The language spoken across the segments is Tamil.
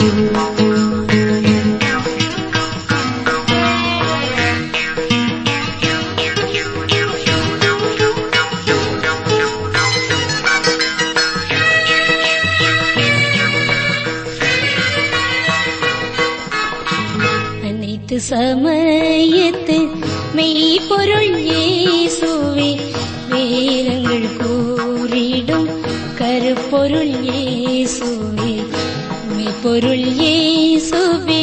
அனைத்து சமயத்து மெய்ப்பொருள் இயேசுவே வேதங்கள் கூறிடும் கருப்பொருள் இயேசுவே மெய்ப்பொருள் இயேசுவே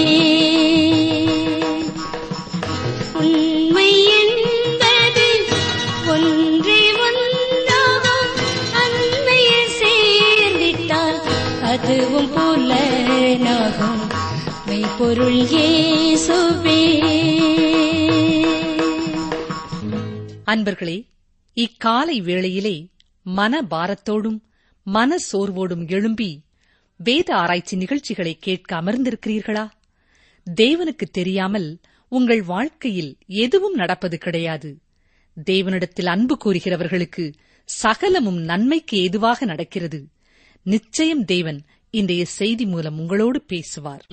உண்மை என்பது ஒன்றே ஒன்றாகும் அன்மையில் சேர்ந்திட்டால் அதுவும் புலனாகும் மெய்ப்பொருள் இயேசுவே அன்பர்களே இக்காலை வேளையிலே மன பாரத்தோடும் மன சோர்வோடும் எழும்பி வேத ஆராய்ச்சி நிகழ்ச்சிகளை கேட்க அமர்ந்திருக்கிறீர்களா தேவனுக்கு தெரியாமல் உங்கள் வாழ்க்கையில் எதுவும் நடப்பது கிடையாது தேவனிடத்தில் அன்பு கூறுகிறவர்களுக்கு சகலமும் நன்மைக்கு ஏதுவாக நடக்கிறது நிச்சயம் தேவன் இன்றைய செய்தி மூலம் உங்களோடு பேசுவார்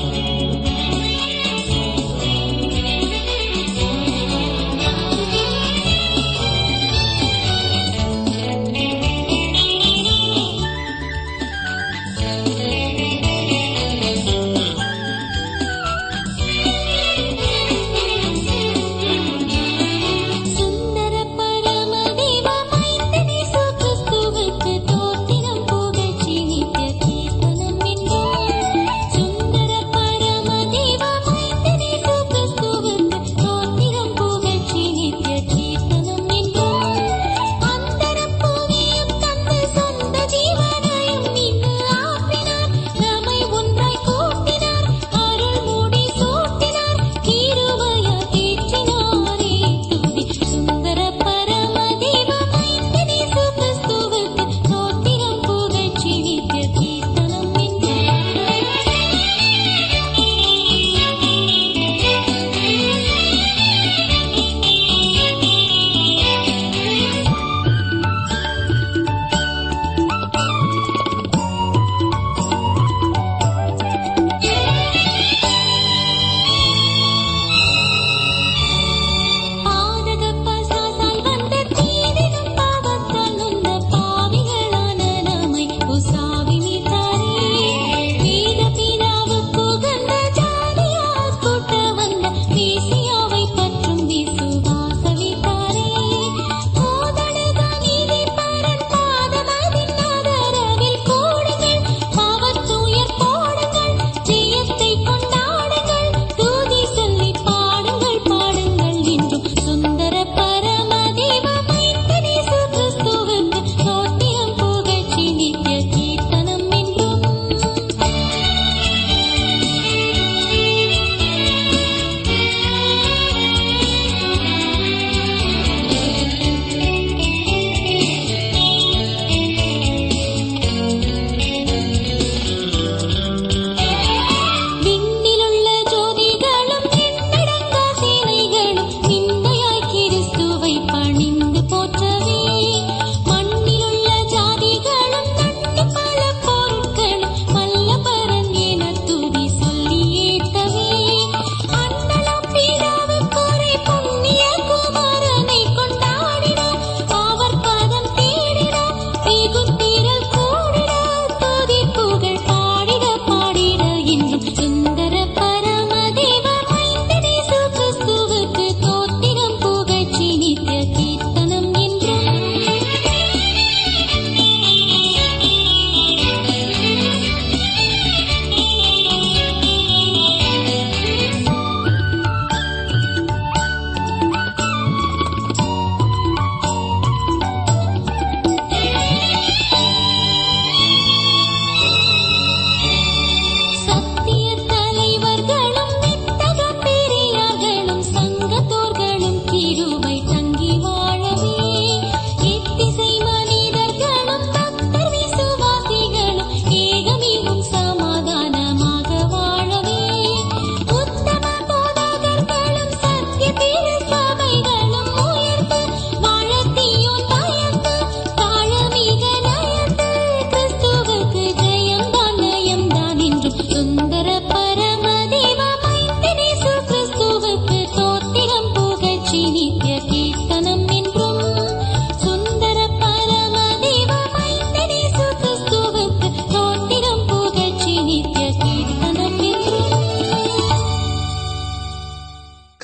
சுந்தர பரமதேவ மைந்தனே சுகிறிஸ்துவுக்கு தோத்திரம் புகழ்ச்சி நித்திய கீர்த்தனம் என்போம். சுந்தர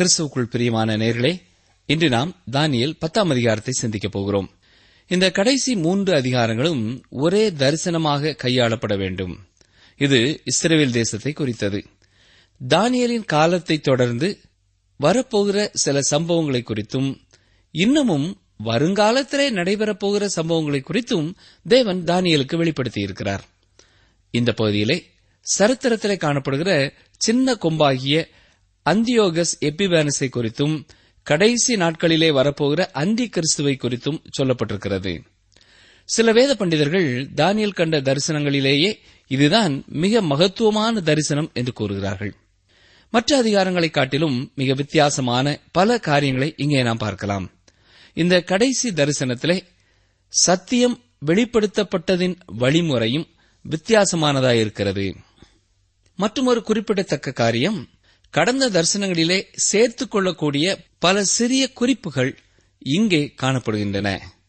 கிறிஸ்துவுக்குள் பிரியமான நேர்களே இன்று நாம் தானியேல் பத்தாம் அதிகாரத்தை சிந்திக்கப் போகிறோம் இந்த கடைசி மூன்று அதிகாரங்களும் ஒரே தரிசனமாக கையாளப்பட வேண்டும் இது இஸ்ரேல் தேசத்தை குறித்தது தானியேலின் காலத்தை தொடர்ந்து வரப்போகிற சில சம்பவங்களை குறித்தும் இன்னமும் வருங்காலத்திலே நடைபெறப் போகிற சம்பவங்களை குறித்தும் தேவன் தானியலுக்கு வெளிப்படுத்தியிருக்கிறார் இந்த பகுதியிலே சரித்திரத்திலே காணப்படுகிற சின்ன கொம்பாகிய அந்தியோகஸ் எப்பிபானஸை குறித்தும் கடைசி நாட்களிலே வரப்போகிற அந்தி கிறிஸ்துவை குறித்தும் சொல்லப்பட்டிருக்கிறது சில வேத பண்டிதர்கள் தானியல் கண்ட தரிசனங்களிலேயே இதுதான் மிக மகத்துவமான தரிசனம் என்று கூறுகிறார்கள் மற்ற அதிகாரங்களை காட்டிலும் மிக வித்தியாசமான பல காரியங்களை இங்கே நாம் பார்க்கலாம் இந்த கடைசி தரிசனத்திலே சத்தியம் வெளிப்படுத்தப்பட்டதின் வழிமுறையும் வித்தியாசமானதாயிருக்கிறது மற்றும் ஒரு குறிப்பிடத்தக்க காரியம் கடந்த தரிசனங்களிலே சேர்த்துக் கொள்ளக்கூடிய பல சிறிய குறிப்புகள் இங்கே காணப்படுகின்றன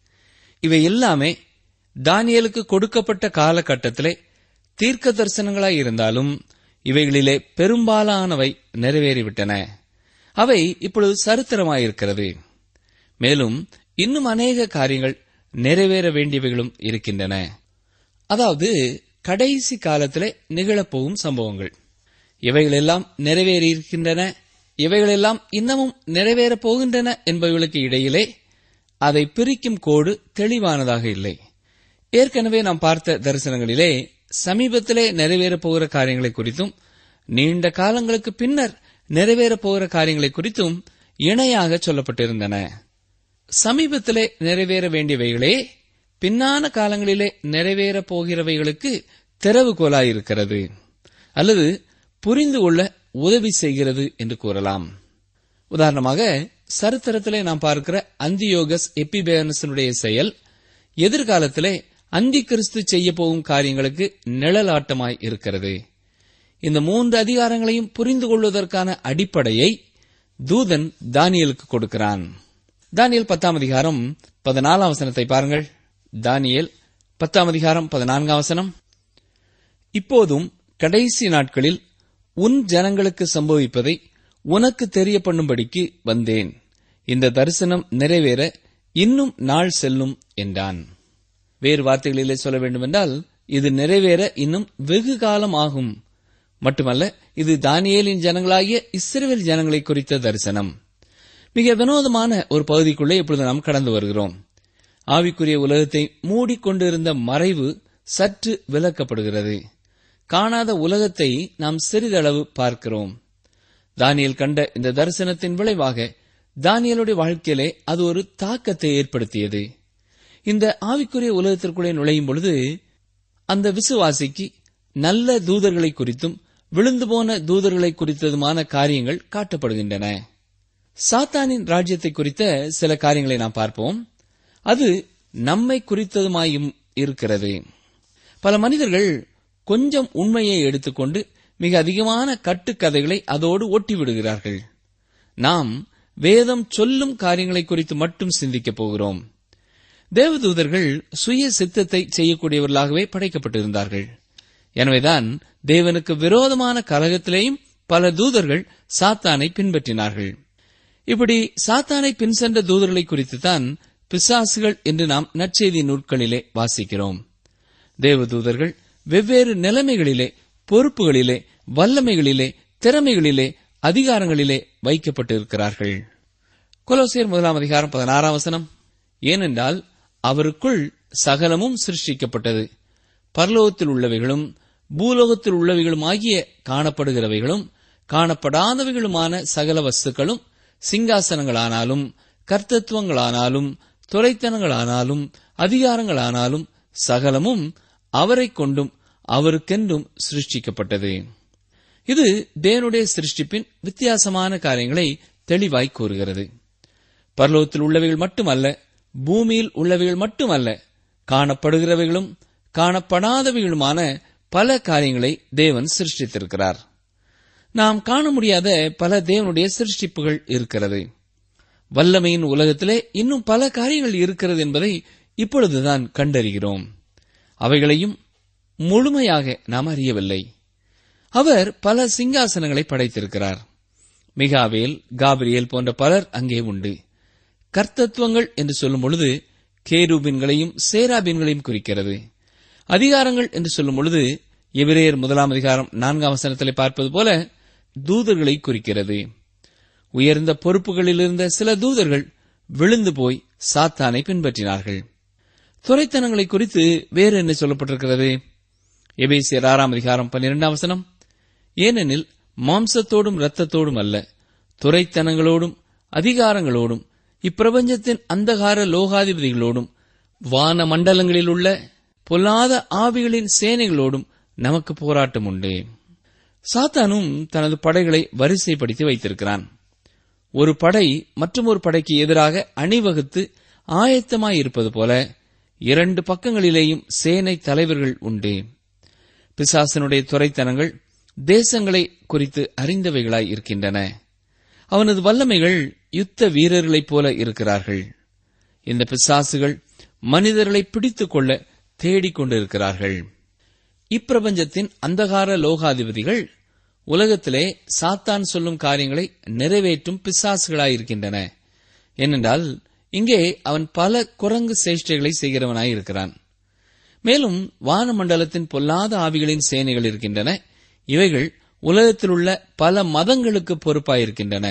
இவை எல்லாமே தானியலுக்கு கொடுக்கப்பட்ட காலகட்டத்திலே தீர்க்க தரிசனங்களாய் இருந்தாலும் இவைகளிலே பெரும்பாலானவை நிறைவேறிவிட்டன அவை இப்பொழுது சரித்திரமாயிருக்கிறது மேலும் இன்னும் அநேக காரியங்கள் நிறைவேற வேண்டியவைகளும் இருக்கின்றன அதாவது கடைசி காலத்திலே நிகழப்போகும் சம்பவங்கள் இவைகளெல்லாம் நிறைவேறியிருக்கின்றன இவைகளெல்லாம் இன்னமும் நிறைவேறப் போகின்றன என்பவைகளுக்கு இடையிலே அதை பிரிக்கும் கோடு தெளிவானதாக இல்லை ஏற்கனவே நாம் பார்த்த தரிசனங்களிலே சமீபத்திலே நிறைவேறப் போகிற காரியங்களை குறித்தும் நீண்ட காலங்களுக்கு பின்னர் நிறைவேறப் போகிற காரியங்களை குறித்தும் இணையாக சொல்லப்பட்டிருந்தன சமீபத்திலே நிறைவேற வேண்டியவைகளே பின்னான காலங்களிலே நிறைவேறப் போகிறவைகளுக்கு திறவுகோலாயிருக்கிறது அல்லது புரிந்து கொள்ள உதவி செய்கிறது என்று கூறலாம் உதாரணமாக சரித்திரத்திலே நாம் பார்க்கிற அந்தியோகஸ் எப்பிபேனசனுடைய செயல் எதிர்காலத்திலே அந்தி கிறிஸ்து செய்ய போகும் காரியங்களுக்கு நிழலாட்டமாய் இருக்கிறது இந்த மூன்று அதிகாரங்களையும் புரிந்து கொள்வதற்கான அடிப்படையை தூதன் தானியலுக்கு கொடுக்கிறான் தானியல் பத்தாம் அதிகாரம் பதினாலாம் வசனத்தை பாருங்கள் தானியல் பத்தாம் அதிகாரம் பதினான்காம் வசனம் இப்போதும் கடைசி நாட்களில் உன் ஜனங்களுக்கு சம்பவிப்பதை உனக்கு தெரிய பண்ணும்படிக்கு வந்தேன் இந்த தரிசனம் நிறைவேற இன்னும் நாள் செல்லும் என்றான் வேறு வார்த்தைகளிலே சொல்ல வேண்டுமென்றால் இது நிறைவேற இன்னும் வெகு காலம் ஆகும் மட்டுமல்ல இது தானியேலின் ஜனங்களாகிய இஸ்ரேல் ஜனங்களை குறித்த தரிசனம் மிக வினோதமான ஒரு பகுதிக்குள்ளே இப்பொழுது நாம் கடந்து வருகிறோம் ஆவிக்குரிய உலகத்தை மூடிக்கொண்டிருந்த மறைவு சற்று விலக்கப்படுகிறது காணாத உலகத்தை நாம் சிறிதளவு பார்க்கிறோம் தானியல் கண்ட இந்த தரிசனத்தின் விளைவாக தானியலுடைய வாழ்க்கையிலே அது ஒரு தாக்கத்தை ஏற்படுத்தியது இந்த ஆவிக்குரிய உலகத்திற்குள்ளே நுழையும் பொழுது அந்த விசுவாசிக்கு நல்ல தூதர்களை குறித்தும் விழுந்து போன தூதர்களை குறித்ததுமான காரியங்கள் காட்டப்படுகின்றன சாத்தானின் ராஜ்யத்தை குறித்த சில காரியங்களை நாம் பார்ப்போம் அது நம்மை குறித்ததுமாயும் இருக்கிறது பல மனிதர்கள் கொஞ்சம் உண்மையை எடுத்துக்கொண்டு மிக அதிகமான கட்டுக்கதைகளை அதோடு ஒட்டி விடுகிறார்கள் நாம் வேதம் சொல்லும் காரியங்களை குறித்து மட்டும் சிந்திக்கப் போகிறோம் தேவதூதர்கள் சுய சித்தத்தை செய்யக்கூடியவர்களாகவே படைக்கப்பட்டிருந்தார்கள் எனவேதான் தேவனுக்கு விரோதமான கலகத்திலேயும் பல தூதர்கள் சாத்தானை பின்பற்றினார்கள் இப்படி சாத்தானை பின் சென்ற தூதர்களை குறித்துத்தான் பிசாசுகள் என்று நாம் நற்செய்தி நூற்களிலே வாசிக்கிறோம் தேவதூதர்கள் வெவ்வேறு நிலைமைகளிலே பொறுப்புகளிலே வல்லமைகளிலே திறமைகளிலே அதிகாரங்களிலே வைக்கப்பட்டிருக்கிறார்கள் கொலோசியர் முதலாம் அதிகாரம் பதினாறாம் வசனம் ஏனென்றால் அவருக்குள் சகலமும் சிருஷ்டிக்கப்பட்டது பரலோகத்தில் உள்ளவைகளும் பூலோகத்தில் உள்ளவைகளும் ஆகிய காணப்படுகிறவைகளும் காணப்படாதவைகளுமான சகல வஸ்துக்களும் சிங்காசனங்களானாலும் கர்த்தத்துவங்களானாலும் துறைத்தனங்களானாலும் அதிகாரங்களானாலும் சகலமும் அவரை கொண்டும் அவருக்கென்றும் சிருஷ்டிக்கப்பட்டது இது தேவனுடைய சிருஷ்டிப்பின் வித்தியாசமான காரியங்களை தெளிவாய் கூறுகிறது பரலோகத்தில் உள்ளவைகள் மட்டுமல்ல பூமியில் உள்ளவைகள் மட்டுமல்ல காணப்படுகிறவைகளும் காணப்படாதவைகளுமான பல காரியங்களை தேவன் சிருஷ்டித்திருக்கிறார் நாம் காண முடியாத பல தேவனுடைய சிருஷ்டிப்புகள் இருக்கிறது வல்லமையின் உலகத்திலே இன்னும் பல காரியங்கள் இருக்கிறது என்பதை இப்பொழுதுதான் கண்டறிகிறோம் அவைகளையும் முழுமையாக நாம் அறியவில்லை அவர் பல சிங்காசனங்களை படைத்திருக்கிறார் மிகாவேல் காபிரியேல் போன்ற பலர் அங்கே உண்டு கர்த்தத்துவங்கள் என்று சொல்லும் பொழுது கேரூபின்களையும் சேராபின்களையும் குறிக்கிறது அதிகாரங்கள் என்று சொல்லும் பொழுது எபிரேயர் முதலாம் அதிகாரம் நான்காம் வசனத்திலே பார்ப்பது போல தூதர்களை குறிக்கிறது உயர்ந்த பொறுப்புகளில் இருந்த சில தூதர்கள் விழுந்து போய் சாத்தானை பின்பற்றினார்கள் துறைத்தனங்களை குறித்து வேறு என்ன சொல்லப்பட்டிருக்கிறது எபேசியர் ஆறாம் அதிகாரம் பன்னிரெண்டாம் வசனம் ஏனெனில் மாம்சத்தோடும் இரத்தத்தோடும் அல்ல துறைத்தனங்களோடும் அதிகாரங்களோடும் இப்பிரபஞ்சத்தின் அந்தகார லோகாதிபதிகளோடும் வான மண்டலங்களில் உள்ள பொல்லாத ஆவிகளின் சேனைகளோடும் நமக்கு போராட்டம் உண்டு சாத்தானும் தனது படைகளை வரிசைப்படுத்தி வைத்திருக்கிறான் ஒரு படை மற்றும் ஒரு படைக்கு எதிராக அணிவகுத்து ஆயத்தமாயிருப்பது போல இரண்டு பக்கங்களிலேயும் சேனை தலைவர்கள் உண்டு பிசாசனுடைய துறைத்தனங்கள் தேசங்களை குறித்து அறிந்தவைகளாய் இருக்கின்றன அவனது வல்லமைகள் யுத்த வீரர்களைப் போல இருக்கிறார்கள் இந்த பிசாசுகள் மனிதர்களை பிடித்துக் கொள்ள தேடிக் கொண்டிருக்கிறார்கள் இப்பிரபஞ்சத்தின் அந்தகார லோகாதிபதிகள் உலகத்திலே சாத்தான் சொல்லும் காரியங்களை நிறைவேற்றும் பிசாசுகளாயிருக்கின்றன ஏனென்றால் இங்கே அவன் பல குரங்கு சேஷ்டைகளை செய்கிறவனாய் இருக்கிறான் மேலும் வானமண்டலத்தின் பொல்லாத ஆவிகளின் சேனைகள் இருக்கின்றன இவைகள் உலகத்தில் உள்ள பல மதங்களுக்கு பொறுப்பாயிருக்கின்றன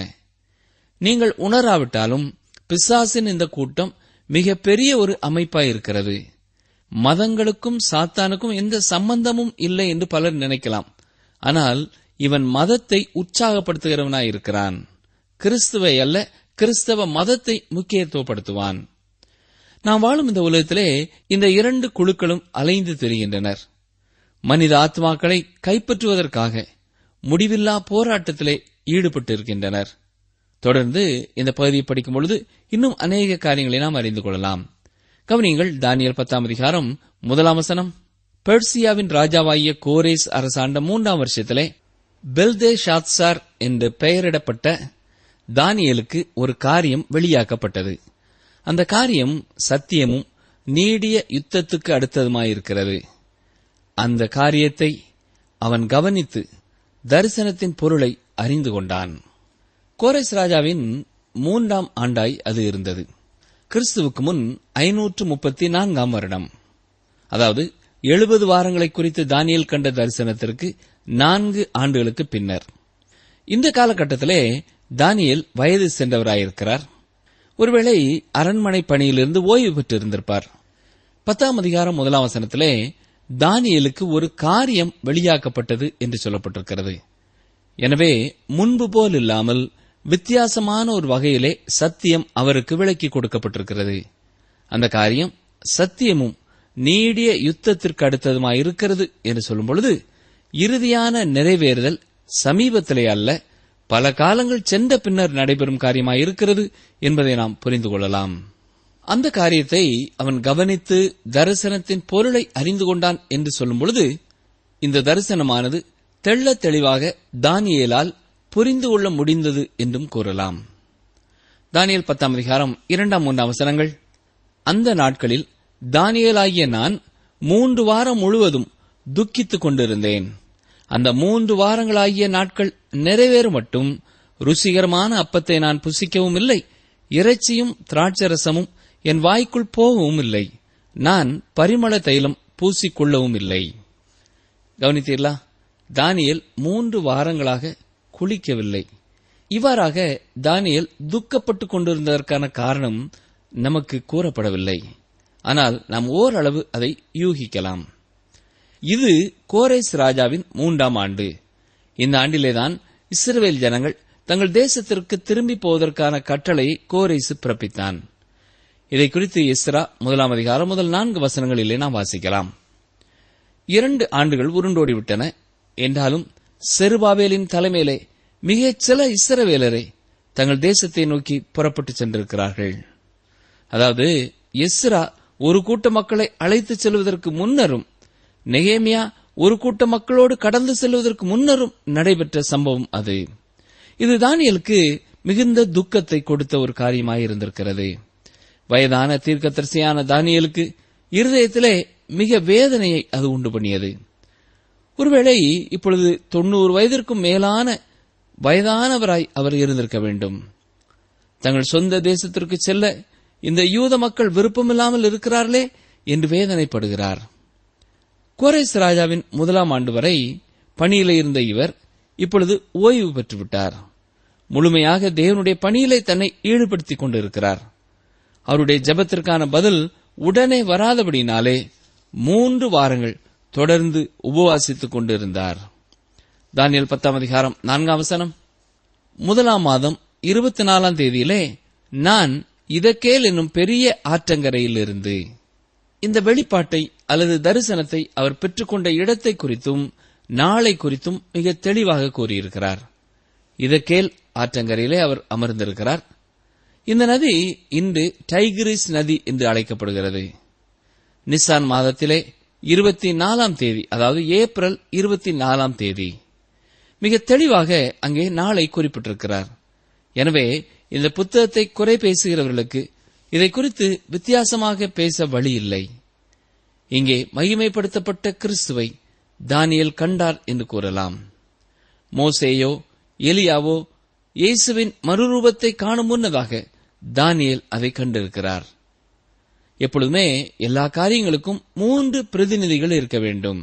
நீங்கள் உணராவிட்டாலும் பிசாசின் இந்த கூட்டம் மிக பெரிய ஒரு அமைப்பாயிருக்கிறது மதங்களுக்கும் சாத்தானுக்கும் எந்த சம்பந்தமும் இல்லை என்று பலர் நினைக்கலாம் ஆனால் இவன் மதத்தை உற்சாகப்படுத்துகிறவனாயிருக்கிறான் கிறிஸ்துவை அல்ல கிறிஸ்தவ மதத்தை முக்கியத்துவப்படுத்துவான் நாம் வாழும் இந்த உலகத்திலே இந்த இரண்டு குழுக்களும் அலைந்து திரிகின்றனர் மனித ஆத்மாக்களை கைப்பற்றுவதற்காக முடிவில்லா போராட்டத்திலே ஈடுபட்டிருக்கின்றனர் தொடர்ந்து இந்த பகுதியை படிக்கும் பொழுது இன்னும் அநேக காரியங்களை நாம் அறிந்து கொள்ளலாம் கவனியங்கள் தானியல் பத்தாம் அதிகாரம் முதலாம் வசனம் பெர்சியாவின் ராஜாவாகிய கோரேஸ் அரசாண்ட மூன்றாம் வருஷத்திலே பெல்தே ஷாத்சார் என்று பெயரிடப்பட்ட தானியலுக்கு ஒரு காரியம் வெளியாக்கப்பட்டது அந்த காரியம் சத்தியமும் நீடிய யுத்தத்துக்கு அடுத்ததுமாயிருக்கிறது அந்த காரியத்தை அவன் கவனித்து தரிசனத்தின் பொருளை அறிந்து கொண்டான் கோரேஸ் ராஜாவின் மூன்றாம் ஆண்டாய் அது இருந்தது கிறிஸ்துவுக்கு முன் ஐநூற்று முப்பத்தி நான்காம் வருடம் அதாவது எழுபது வாரங்களை குறித்து தானியல் கண்ட தரிசனத்திற்கு நான்கு ஆண்டுகளுக்கு பின்னர் இந்த காலகட்டத்திலே தானியல் வயது சென்றவராயிருக்கிறார் ஒருவேளை அரண்மனை பணியிலிருந்து ஓய்வு பெற்றிருந்திருப்பார் பத்தாம் அதிகாரம் முதலாம் வசனத்திலே தானியலுக்கு ஒரு காரியம் வெளியாக்கப்பட்டது என்று சொல்லப்பட்டிருக்கிறது எனவே முன்பு போல் இல்லாமல் வித்தியாசமான ஒரு வகையிலே சத்தியம் அவருக்கு விளக்கி கொடுக்கப்பட்டிருக்கிறது அந்த காரியம் சத்தியமும் நீடிய யுத்தத்திற்கு அடுத்ததுமாய் இருக்கிறது என்று சொல்லும் பொழுது இறுதியான நிறைவேறுதல் சமீபத்திலே அல்ல பல காலங்கள் சென்ற பின்னர் நடைபெறும் காரியமாய் இருக்கிறது என்பதை நாம் புரிந்து கொள்ளலாம் அந்த காரியத்தை அவன் கவனித்து தரிசனத்தின் பொருளை அறிந்து கொண்டான் என்று சொல்லும் பொழுது இந்த தரிசனமானது தெள்ளத் தெளிவாக தானியேலால் புரிந்து கொள்ள முடிந்தது என்றும் கூறலாம் தானியல் பத்தாம் அதிகாரம் இரண்டாம் மூன்றாம் அவசரங்கள் அந்த நாட்களில் தானியேலாகிய நான் மூன்று வாரம் முழுவதும் துக்கித்துக் கொண்டிருந்தேன் அந்த மூன்று வாரங்களாகிய நாட்கள் நிறைவேற மட்டும் ருசிகரமான அப்பத்தை நான் புசிக்கவும் இல்லை இறைச்சியும் திராட்சரசமும் என் வாய்க்குள் போகவும் இல்லை நான் பரிமள தைலம் பூசிக்கொள்ளவும் இல்லை கவனித்தீர்களா தானியல் மூன்று வாரங்களாக குளிக்கவில்லை இவ்வாறாக தானியல் துக்கப்பட்டுக் கொண்டிருந்ததற்கான காரணம் நமக்கு கூறப்படவில்லை ஆனால் நாம் ஓரளவு அதை யூகிக்கலாம் இது கோரேஸ் ராஜாவின் மூன்றாம் ஆண்டு இந்த ஆண்டிலேதான் இஸ்ரவேல் ஜனங்கள் தங்கள் தேசத்திற்கு திரும்பி போவதற்கான கட்டளையை கோரேசு பிறப்பித்தான் இதை குறித்து இஸ்ரா முதலாம் அதிகாரம் முதல் நான்கு வசனங்களிலே நாம் வாசிக்கலாம் இரண்டு ஆண்டுகள் உருண்டோடிவிட்டன என்றாலும் செருபாவேலின் தலைமையிலே மிகச் சில இஸ்ரவேலரை தங்கள் தேசத்தை நோக்கி புறப்பட்டுச் சென்றிருக்கிறார்கள் அதாவது எஸ்ரா ஒரு கூட்ட மக்களை அழைத்துச் செல்வதற்கு முன்னரும் நெகேமியா ஒரு கூட்ட மக்களோடு கடந்து செல்வதற்கு முன்னரும் நடைபெற்ற சம்பவம் அது இது தானியலுக்கு மிகுந்த துக்கத்தை கொடுத்த ஒரு காரியமாயிருந்திருக்கிறது வயதான தீர்க்கதரிசியான தானியலுக்கு இருதயத்திலே மிக வேதனையை அது உண்டு பண்ணியது ஒருவேளை இப்பொழுது தொண்ணூறு வயதிற்கும் மேலான வயதானவராய் அவர் இருந்திருக்க வேண்டும் தங்கள் சொந்த தேசத்திற்கு செல்ல இந்த யூத மக்கள் விருப்பமில்லாமல் இருக்கிறார்களே என்று வேதனைப்படுகிறார் கோரேஸ் ராஜாவின் முதலாம் ஆண்டு வரை பணியிலே இருந்த இவர் இப்பொழுது ஓய்வு பெற்றுவிட்டார் முழுமையாக தேவனுடைய பணியிலே தன்னை ஈடுபடுத்திக் கொண்டிருக்கிறார் அவருடைய ஜெபத்திற்கான பதில் உடனே வராதபடினாலே மூன்று வாரங்கள் தொடர்ந்து உபவாசித்துக் கொண்டிருந்தார் தானியல் பத்தாம் அதிகாரம் நான்காம் வசனம் முதலாம் மாதம் இருபத்தி நாலாம் தேதியிலே நான் இதக்கேல் என்னும் பெரிய ஆற்றங்கரையில் இருந்து இந்த வெளிப்பாட்டை அல்லது தரிசனத்தை அவர் பெற்றுக்கொண்ட இடத்தை குறித்தும் நாளை குறித்தும் மிக தெளிவாக கூறியிருக்கிறார் இதக்கேல் ஆற்றங்கரையிலே அவர் அமர்ந்திருக்கிறார் இந்த நதி இன்று டைகிரிஸ் நதி என்று அழைக்கப்படுகிறது நிசான் மாதத்திலே இருபத்தி நாலாம் தேதி அதாவது ஏப்ரல் இருபத்தி நாலாம் தேதி மிக தெளிவாக அங்கே நாளை குறிப்பிட்டிருக்கிறார் எனவே இந்த புத்தகத்தை குறை பேசுகிறவர்களுக்கு இதை குறித்து வித்தியாசமாக பேச வழி இல்லை இங்கே மகிமைப்படுத்தப்பட்ட கிறிஸ்துவை தானியல் கண்டார் என்று கூறலாம் மோசேயோ எலியாவோ இயேசுவின் மறுரூபத்தை காணும் முன்னதாக தானியேல் அதை கண்டிருக்கிறார் எப்பொழுதுமே எல்லா காரியங்களுக்கும் மூன்று பிரதிநிதிகள் இருக்க வேண்டும்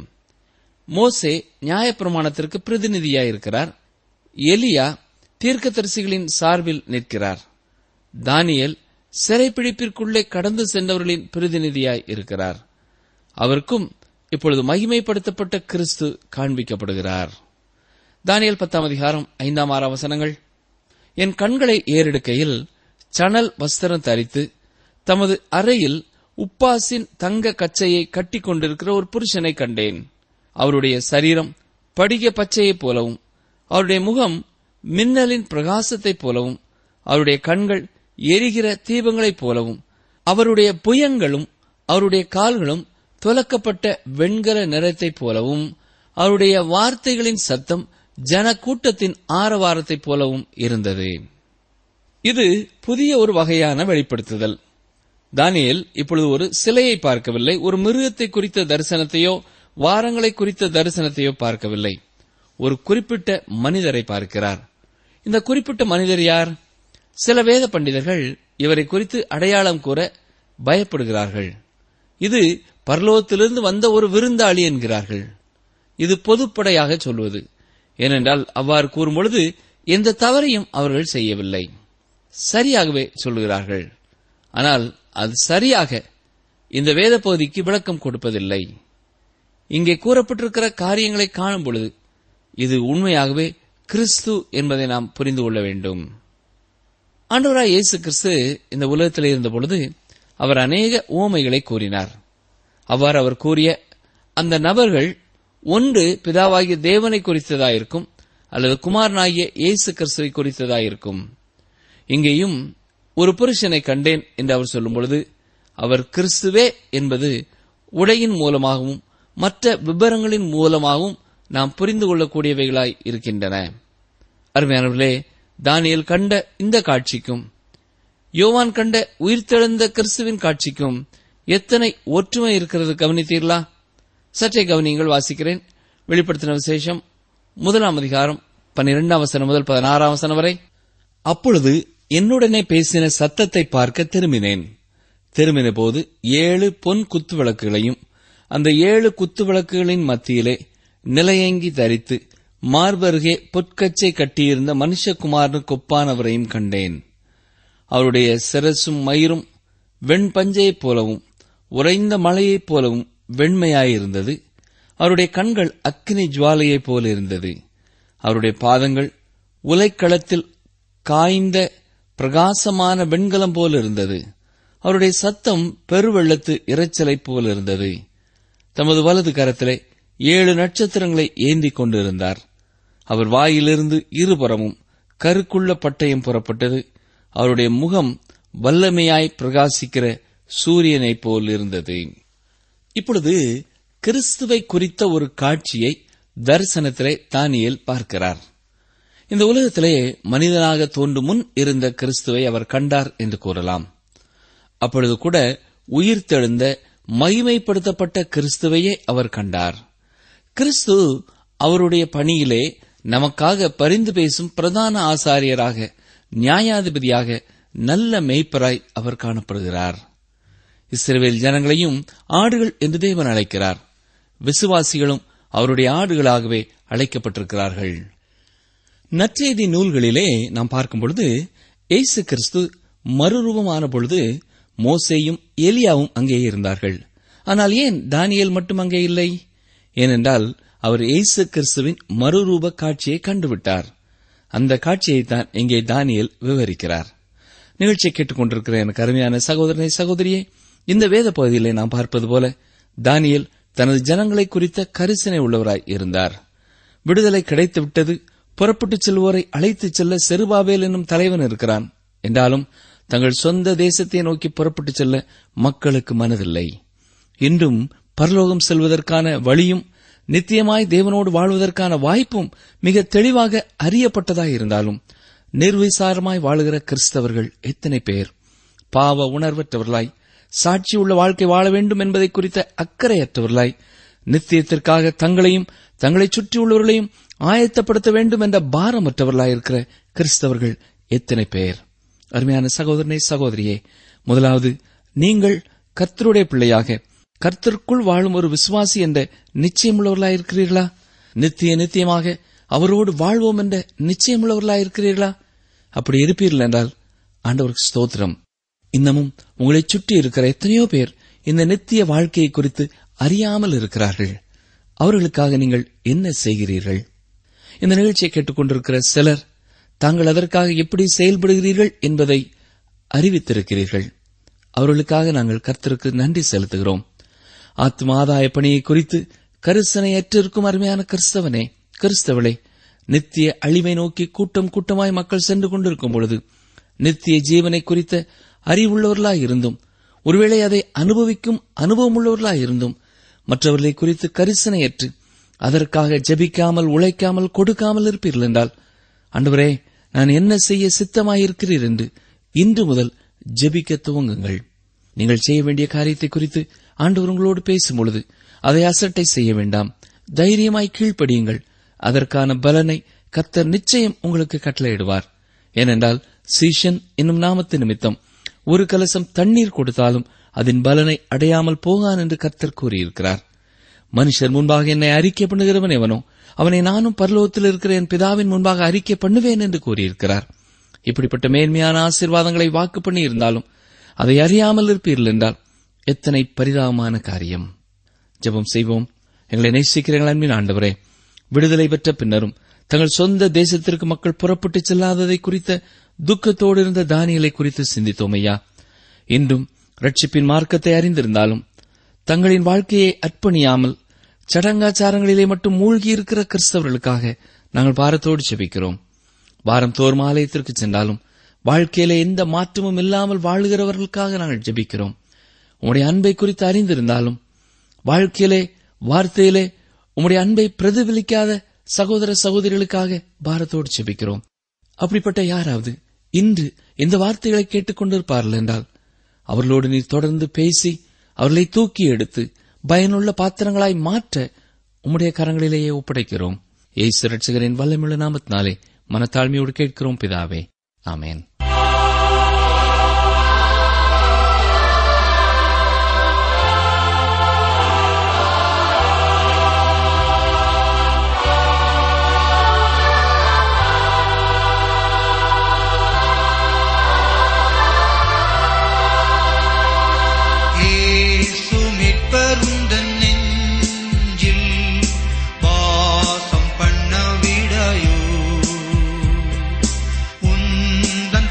மோசே நியாயப்பிரமாணத்திற்கு பிரதிநிதியாயிருக்கிறார் எலியா தீர்க்கதரிசிகளின் சார்பில் நிற்கிறார் தானியேல் சிறைப்பிடிப்பிற்குள்ளே கடந்து சென்றவர்களின் பிரதிநிதியாய் இருக்கிறார் அவருக்கும் இப்பொழுது மகிமைப்படுத்தப்பட்ட கிறிஸ்து காண்பிக்கப்படுகிறார் தானியல் பத்தாம் அதிகாரம் ஐந்தாம் ஆறாம் வசனங்கள் என் கண்களை ஏறெடுக்கையில் சணல் வஸ்திரம் தரித்து தமது அறையில் உப்பாசின் தங்க கச்சையை கட்டிக் கொண்டிருக்கிற ஒரு புருஷனை கண்டேன் அவருடைய சரீரம் படிக பச்சையைப் போலவும் அவருடைய முகம் மின்னலின் பிரகாசத்தைப் போலவும் அவருடைய கண்கள் எரிகிற தீபங்களைப் போலவும் அவருடைய புயங்களும் அவருடைய கால்களும் துலக்கப்பட்ட வெண்கல நிறத்தைப் போலவும் அவருடைய வார்த்தைகளின் சத்தம் ஜன கூட்டத்தின் ஆரவாரத்தைப் போலவும் இருந்தது இது புதிய ஒரு வகையான வெளிப்படுத்துதல் தானியேல் இப்பொழுது ஒரு சிலையை பார்க்கவில்லை ஒரு மிருகத்தை குறித்த தரிசனத்தையோ வாரங்களை குறித்த தரிசனத்தையோ பார்க்கவில்லை ஒரு குறிப்பிட்ட மனிதரை பார்க்கிறார் இந்த குறிப்பிட்ட மனிதர் யார் சில வேத பண்டிதர்கள் இவரை குறித்து அடையாளம் கூற பயப்படுகிறார்கள் இது பரலோகத்திலிருந்து வந்த ஒரு விருந்தாளி என்கிறார்கள் இது பொதுப்படையாக சொல்வது ஏனென்றால் அவ்வாறு கூறும்பொழுது எந்த தவறையும் அவர்கள் செய்யவில்லை சரியாகவே சொல்கிறார்கள் ஆனால் அது சரியாக இந்த வேத பகுதிக்கு விளக்கம் கொடுப்பதில்லை இங்கே கூறப்பட்டிருக்கிற காரியங்களை காணும் பொழுது இது உண்மையாகவே கிறிஸ்து என்பதை நாம் புரிந்து கொள்ள வேண்டும் ஆண்டவராய் இயேசு கிறிஸ்து இந்த உலகத்தில் இருந்த பொழுது அவர் அநேக உவமைகளை கூறினார் அவ்வாறு அவர் கூறிய அந்த நபர்கள் ஒன்று பிதாவாகிய தேவனை குறித்ததாயிருக்கும் அல்லது குமாரனாகிய இயேசு கிறிஸ்துவை குறித்ததாயிருக்கும் இங்கேயும் ஒரு புருஷனை கண்டேன் என்று அவர் சொல்லும் பொழுது அவர் கிறிஸ்துவே என்பது உடையின் மூலமாகவும் மற்ற விபரங்களின் மூலமாகவும் நாம் புரிந்து கொள்ளக்கூடியவைகளாய் இருக்கின்றன அருமையானவர்களே தானியல் கண்ட இந்த காட்சிக்கும் யோவான் கண்ட உயிர்த்தெழுந்த கிறிஸ்துவின் காட்சிக்கும் எத்தனை ஒற்றுமை இருக்கிறது கவனித்தீர்களா சற்றே கவனியங்கள் வாசிக்கிறேன் வெளிப்படுத்தின விசேஷம் முதலாம் அதிகாரம் பன்னிரெண்டாம் வசனம் முதல் பதினாறாம் வசனம் வரை அப்பொழுது என்னுடனே பேசின சத்தத்தை பார்க்க திரும்பினேன் திரும்பின போது ஏழு பொன் குத்து விளக்குகளையும் அந்த ஏழு குத்து விளக்குகளின் மத்தியிலே நிலையங்கி தரித்து மார்பருகே பொற்கச்சை கட்டியிருந்த மனுஷகுமாரனுக்கு ஒப்பானவரையும் கண்டேன் அவருடைய சிரசும் மயிரும் வெண்பஞ்சையைப் போலவும் உறைந்த மலையைப் போலவும் வெண்மையாயிருந்தது அவருடைய கண்கள் அக்கினி ஜுவாலையைப் போல இருந்தது அவருடைய பாதங்கள் உலைக்களத்தில் காய்ந்த பிரகாசமான வெண்கலம் போல இருந்தது அவருடைய சத்தம் பெருவெள்ளத்து இரைச்சலைப் போல இருந்தது தமது வலது கரத்திலே ஏழு நட்சத்திரங்களை ஏந்திக் கொண்டிருந்தார் அவர் வாயிலிருந்து இருபுறமும் கருக்குள்ள பட்டயம் புறப்பட்டது அவருடைய முகம் வல்லமையாய் பிரகாசிக்கிற சூரியனைப் போல் இருந்தது இப்பொழுது கிறிஸ்துவை குறித்த ஒரு காட்சியை தரிசனத்திலே தானியேல் பார்க்கிறார் இந்த உலகத்திலே மனிதனாக தோன்றும் முன் இருந்த கிறிஸ்துவை அவர் கண்டார் என்று கூறலாம் அப்பொழுது கூட உயிர்த்தெழுந்த மகிமைப்படுத்தப்பட்ட கிறிஸ்துவையே அவர் கண்டார் கிறிஸ்து அவருடைய பணியிலே நமக்காக பரிந்து பேசும் பிரதான ஆசாரியராக நியாயாதிபதியாக நல்ல மேய்ப்பராய் அவர் காணப்படுகிறார் இஸ்ரவேல் ஜனங்களையும் ஆடுகள் என்று தேவன் அழைக்கிறார் விசுவாசிகளும் அவருடைய ஆடுகளாகவே அழைக்கப்பட்டிருக்கிறார்கள் நற்செய்தி நூல்களிலே நாம் பார்க்கும் பொழுது இயேசு கிறிஸ்து மறுரூபமான பொழுது மோசேயும் எலியாவும் அங்கே இருந்தார்கள் ஆனால் ஏன் தானியேல் மட்டும் அங்கே இல்லை ஏனென்றால் அவர் இயேசு கிறிஸ்துவின் மறுரூப காட்சியை கண்டுவிட்டார் அந்த காட்சியை தான் இங்கே தானியேல் விவரிக்கிறார் நிகழ்ச்சியை கேட்டுக்கொண்டிருக்கிற எனக்கு அருமையான சகோதரனை சகோதரியே இந்த வேத பகுதியிலே நாம் பார்ப்பது போல தானியேல் தனது ஜனங்களை குறித்த கரிசனை உள்ளவராய் இருந்தார் விடுதலை கிடைத்துவிட்டது புறப்பட்டுச் செல்வோரை அழைத்துச் செல்ல செருபாபேல் என்னும் தலைவன் இருக்கிறான் என்றாலும் தங்கள் சொந்த தேசத்தை நோக்கி புறப்பட்டுச் செல்ல மக்களுக்கு மனதில்லை இன்றும் பரலோகம் செல்வதற்கான வழியும் நித்தியமாய் தேவனோடு வாழ்வதற்கான வாய்ப்பும் மிக தெளிவாக அறியப்பட்டதாய் இருந்தாலும் நிர்விசாரமாய் வாழுகிற கிறிஸ்தவர்கள் எத்தனை பேர் பாவ உணர்வற்றவர்களாய் சாட்சியுள்ள வாழ்க்கை வாழ வேண்டும் என்பதை குறித்த அக்கறையற்றவர்களாய் நித்தியத்திற்காக தங்களையும் தங்களைச் சுற்றியுள்ளவர்களையும் ஆயத்தப்படுத்த வேண்டும் என்ற பாரமற்றவர்களாயிருக்கிற கிறிஸ்தவர்கள் எத்தனை பேர் அருமையான சகோதரனே சகோதரியே முதலாவது நீங்கள் கர்த்தருடைய பிள்ளையாக கர்த்தருக்குள் வாழும் ஒரு விசுவாசி என்ற நிச்சயமுள்ளவர்களாயிருக்கிறீர்களா நித்திய நித்தியமாக அவரோடு வாழ்வோம் என்ற நிச்சயமுள்ளவர்களாயிருக்கிறீர்களா அப்படி இருப்பீர்கள் என்றால் ஆண்டவருக்கு ஸ்தோத்திரம் இன்னமும் உங்களைச் சுற்றி இருக்கிற எத்தனையோ பேர் இந்த நித்திய வாழ்க்கையை குறித்து அறியாமல் இருக்கிறார்கள் அவர்களுக்காக நீங்கள் என்ன செய்கிறீர்கள் இந்த நிகழ்ச்சியை கேட்டுக்கொண்டிருக்கிற சிலர் தாங்கள் அதற்காக எப்படி செயல்படுகிறீர்கள் என்பதை அறிவித்திருக்கிறீர்கள் அவர்களுக்காக நாங்கள் கர்த்தருக்கு நன்றி செலுத்துகிறோம் ஆத்ம ஆதாய பணியை குறித்து கரிசனையற்றிருக்கும் அருமையான கிறிஸ்தவனே கிறிஸ்தவளே நித்திய அழிவை நோக்கி கூட்டம் கூட்டமாய் மக்கள் சென்று கொண்டிருக்கும் பொழுது நித்திய ஜீவனை குறித்த அறிவுள்ளவர்களாய் இருந்தும் ஒருவேளை அதை அனுபவிக்கும் அனுபவமுள்ளவர்களாய் இருந்தும் மற்றவர்களை குறித்து கரிசனையற்று அதற்காக ஜெபிக்காமல் உழைக்காமல் கொடுக்காமல் இருப்பீர்கள் என்றால் ஆண்டவரே நான் என்ன செய்ய சித்தமாயிருக்கிறீர் என்று இன்று முதல் ஜெபிக்க துவங்குங்கள் நீங்கள் செய்ய வேண்டிய காரியத்தை குறித்து ஆண்டவர் உங்களோடு பேசும் பொழுது அதை அசட்டை செய்ய வேண்டாம் தைரியமாய் கீழ்ப்படியுங்கள் அதற்கான பலனை கர்த்தர் நிச்சயம் உங்களுக்கு கட்டளையிடுவார் ஏனென்றால் சீஷன் என்னும் நாமத்து நிமித்தம் ஒரு கலசம் தண்ணீர் கொடுத்தாலும் அதன் பலனை அடையாமல் போகான் என்று கர்த்தர் கூறியிருக்கிறார் மனுஷர் முன்பாக என்னை அறிக்கை பண்ணுகிறவன் எவனோ அவனை நானும் பரலோகத்தில் இருக்கிற என் பிதாவின் முன்பாக அறிக்கை பண்ணுவேன் என்று கூறியிருக்கிறார் இப்படிப்பட்ட மேன்மையான ஆசீர்வாதங்களை வாக்கு பண்ணி இருந்தாலும் அதை அறியாமல் இருப்பீர்கள் என்றால் எத்தனை பரிதாபமான காரியம் ஜெபம் செய்வோம் எங்களை நேசிக்கிறீர்கள் அன்பின் ஆண்டவரே விடுதலை பெற்ற பின்னரும் தங்கள் சொந்த தேசத்திற்கு மக்கள் புறப்பட்டு செல்லாததை குறித்த துக்கத்தோடு இருந்த தானியலை குறித்து சிந்தித்தோம் ஐயா இன்றும் ரட்சிப்பின் மார்க்கத்தை அறிந்திருந்தாலும் தங்களின் வாழ்க்கையை அர்ப்பணியாமல் சடங்காச்சாரங்களிலே மட்டும் மூழ்கி இருக்கிற கிறிஸ்தவர்களுக்காக நாங்கள் பாரத்தோடு செபிக்கிறோம் வாரம் தோறும் ஆலயத்திற்கு சென்றாலும் வாழ்க்கையிலே எந்த மாற்றமும் இல்லாமல் வாழுகிறவர்களுக்காக நாங்கள் ஜெபிக்கிறோம் உம்முடைய அன்பை குறித்து அறிந்திருந்தாலும் வாழ்க்கையிலே வார்த்தையிலே உம்முடைய அன்பை பிரதிபலிக்காத சகோதர சகோதரிகளுக்காக பாரத்தோடு செபிக்கிறோம் அப்படிப்பட்ட யாராவது இன்று இந்த வார்த்தைகளை கேட்டுக்கொண்டிருப்பார்கள் என்றால் அவர்களோடு நீர் தொடர்ந்து பேசி அவர்களை தூக்கி எடுத்து பயனுள்ள பாத்திரங்களாய் மாற்ற உம்முடைய கரங்களிலேயே ஒப்படைக்கிறோம் ஏசு ரட்சகரின் வல்லமுள்ள நாமத்தினாலே மனத்தாழ்மையோடு கேட்கிறோம் பிதாவே ஆமேன் இயேசு மீட்பருந்தன் நெஞ்சில் வாசம் பண்ண விடையோ உந்தன்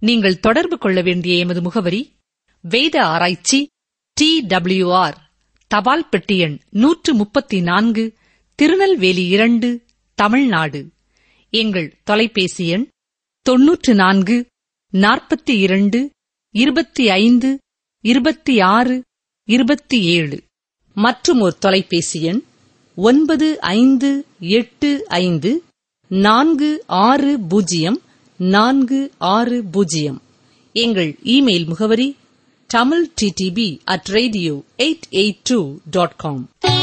நீங்கள் தொடர்பு கொள்ள வேண்டிய எமது முகவரி வேத ஆராய்ச்சி டி ஆர் தபால் பெட்டி எண் நூற்று முப்பத்தி நான்கு திருநெல்வேலி இரண்டு தமிழ்நாடு எங்கள் தொலைபேசி எண் தொன்னூற்று நான்கு நாற்பத்தி இரண்டு இருபத்தி ஐந்து இருபத்தி ஆறு இருபத்தி ஏழு மற்றும் ஒரு தொலைபேசி எண் ஒன்பது ஐந்து எட்டு ஐந்து நான்கு ஆறு பூஜ்ஜியம் நான்கு ஆறு பூஜ்ஜியம் எங்கள் இமெயில் முகவரி Tamil TTB at radio eight eight two dot com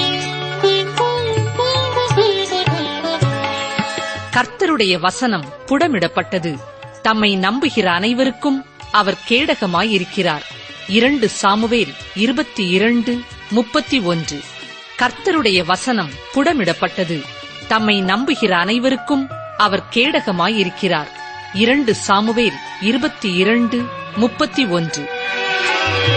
கர்த்தருடைய வசனம் புடமிடப்பட்டது தம்மை நம்புகிற அனைவருக்கும் அவர் கேடகமாயிருக்கிறார் இரண்டு சாமுவேல் இருபத்தி இரண்டு முப்பத்தி ஒன்று கர்த்தருடைய வசனம் புடமிடப்பட்டது தம்மை நம்புகிற அனைவருக்கும் அவர் கேடகமாயிருக்கிறார் இரண்டு சாமுவேல் இருபத்தி இரண்டு முப்பத்தி ஒன்று